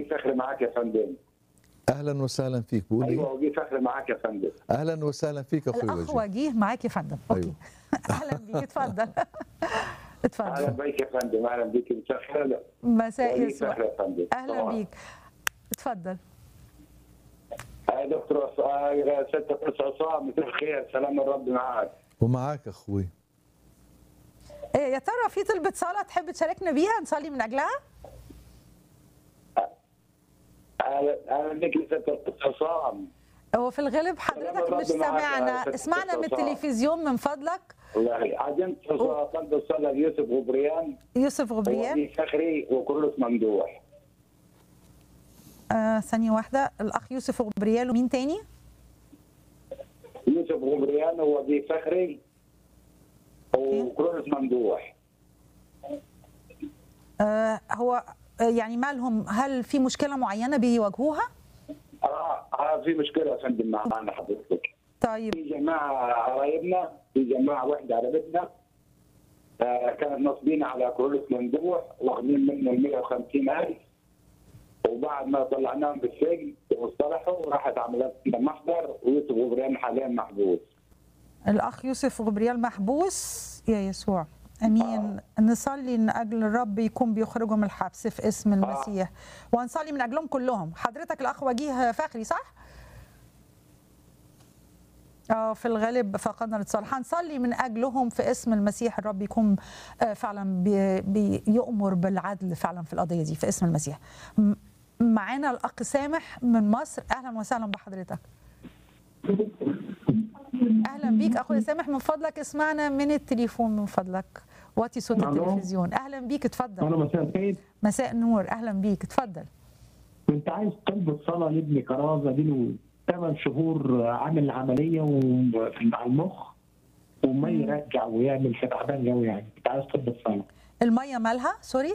فخر معاك يا فندم اهلا وسهلا فيك بقول ايوه ايه وجيه فخر معاك يا فندم اهلا وسهلا فيك اخوي الاخ وجيه وجيه معاك يا فندم اوكي أيوه. اهلا بيك اتفضل اهلا اتفضل بيك يا فندم اهلا بيك مسخر مساء وجيه يسوع فخر يا فندم اهلا طبعاً. بيك اتفضل يا دكتور عص- آه، يا ست قدس عصام مساء الخير سلام الرب معاك ومعاك اخوي إيه يا ترى في طلبة صلاة تحب تشاركنا بيها نصلي من أجلها؟ اهلا أهلاً بك يا ست قدس عصام هو في الغالب حضرتك الرب مش معك يا سامعنا ست اسمعنا من استطاع. التلفزيون من فضلك والله عزمت قلب الصلاة ليوسف غبريان يوسف غبريان وجيه فخري وكرولوس ممدوح آه ثانية واحدة الأخ يوسف غبريال ومين تاني؟ يوسف غبريان ووجيه فخري وكرولوس ممدوح آه هو آه، يعني مالهم هل في مشكلة معينة بيواجهوها؟ اه اه في مشكله يا فندم معانا حضرتك طيب في جماعه قرايبنا في جماعه واحده قريبتنا آه كانت نصبين على كرولوس ممدوح واخدين منه ال 150000 وبعد ما طلعناهم بالسجن واصطلحوا راحت عملت لنا محضر ويوسف غبريان حاليا محبوس الأخ يوسف غبريال محبوس يا يسوع امين نصلي من اجل الرب يكون بيخرجهم من الحبس في اسم المسيح ونصلي من اجلهم كلهم حضرتك الاخ وجيه فخري صح اه في الغالب فقدنا الاتصال هنصلي من اجلهم في اسم المسيح الرب يكون آه، فعلا بي- بيؤمر بالعدل فعلا في القضيه دي في اسم المسيح م- معانا الاخ سامح من مصر اهلا وسهلا بحضرتك اهلا بيك اخويا سامح من فضلك اسمعنا من التليفون من فضلك وطي صوت ألو. التلفزيون اهلا بيك اتفضل انا مساء الخير مساء النور اهلا بيك اتفضل كنت عايز طلب صلاه لابني كرازه دي له 8 شهور عامل عمليه ومع المخ وما يرجع ويعمل في تعبان قوي يعني كنت عايز طلب الصلاه الميه مالها سوري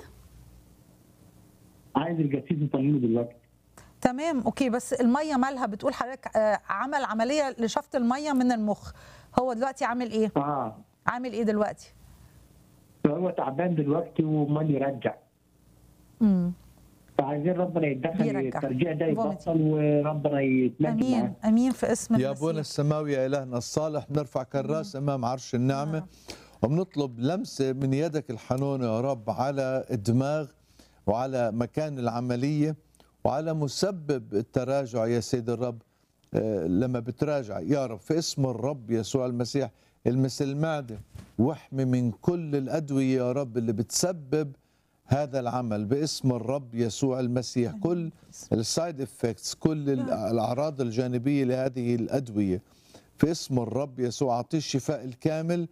عايز الجسيس يصلي له دلوقتي تمام اوكي بس الميه مالها بتقول حضرتك آه، عمل عمليه لشفط الميه من المخ هو دلوقتي عامل ايه اه عامل ايه دلوقتي فهو تعبان دلوقتي وما يرجع امم فعايزين ربنا يتدخل بيرجع. الترجيع ده فوميتنج. يبطل وربنا يتمجد امين معاه امين في اسم يا ابونا المسيح السماوي يا الهنا الصالح بنرفع كالراس امام عرش النعمه وبنطلب لمسه من يدك الحنونه يا رب على الدماغ وعلى مكان العمليه وعلى مسبب التراجع يا سيد الرب آه، لما بتراجع يا رب في اسم الرب يسوع المسيح المس المعده واحمي من كل الادويه يا رب اللي بتسبب هذا العمل باسم الرب يسوع المسيح كل السايد افكتس كل ال- الاعراض الجانبيه لهذه الادويه في اسم الرب يسوع اعطيه الشفاء الكامل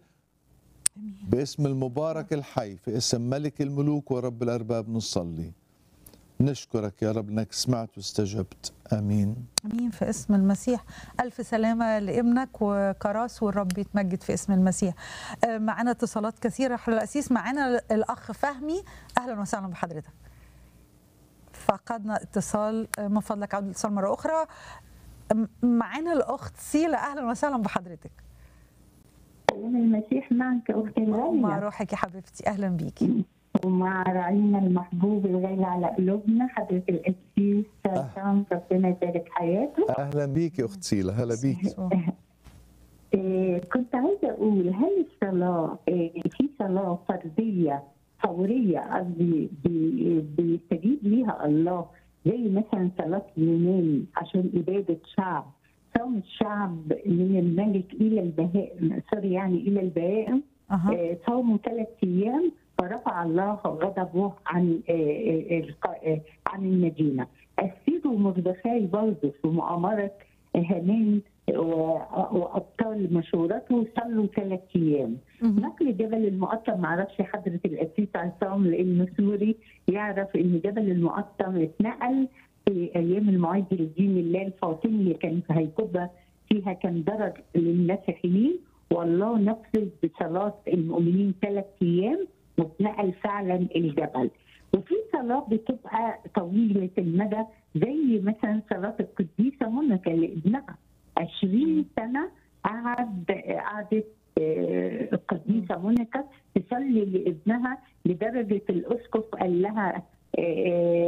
باسم المبارك الحي في اسم ملك الملوك ورب الارباب نصلي نشكرك يا رب انك سمعت واستجبت امين امين في اسم المسيح الف سلامه لابنك وكراس والرب يتمجد في اسم المسيح آه، معانا اتصالات كثيره حضرة الاسيس معانا الاخ فهمي اهلا وسهلا بحضرتك فقدنا اتصال آه، من فضلك عود الاتصال مره اخرى م- معانا الاخت سيلا اهلا وسهلا بحضرتك سلام المسيح معك أختي مع الغالية روحك يا حبيبتي اهلا بيكي ومع راعينا المحبوب الغالي على قلوبنا حضرة القسيس سام ربنا يبارك حياته اهلا بيك يا اخت سيلا هلا بيك يسوع. إيه كنت عايزة أقول هل الصلاة إيه في صلاة فردية فورية قصدي بي- بيستجيب ليها الله زي مثلا صلاة اليونان عشان إبادة شعب صوم الشعب من الملك إلى البهائم سوري يعني إلى البهائم اها آه، صوموا ثلاث ايام فرفع الله غضبه عن آه، آه، الق- آه، عن المدينه. السيد ومردخاي برضه في مؤامره هامان و- وابطال مشورته صلوا ثلاث ايام. مهم. نقل جبل المقطم معرفش حضره القسيس عصام لانه سوري يعرف ان جبل المقطم اتنقل في ايام المعز لدين الله الفاطمي اللي كان في هيكوبا فيها كان ضرر للمسيحيين والله نفذ بصلاة المؤمنين ثلاث أيام واتنقل فعلا الجبل وفي صلاة بتبقى طويلة المدى زي مثلا صلاة القديسة منك لابنها 20 سنة قعد قعدت آه، القديسة مونيكا تصلي لابنها لدرجة الأسقف قال لها آه،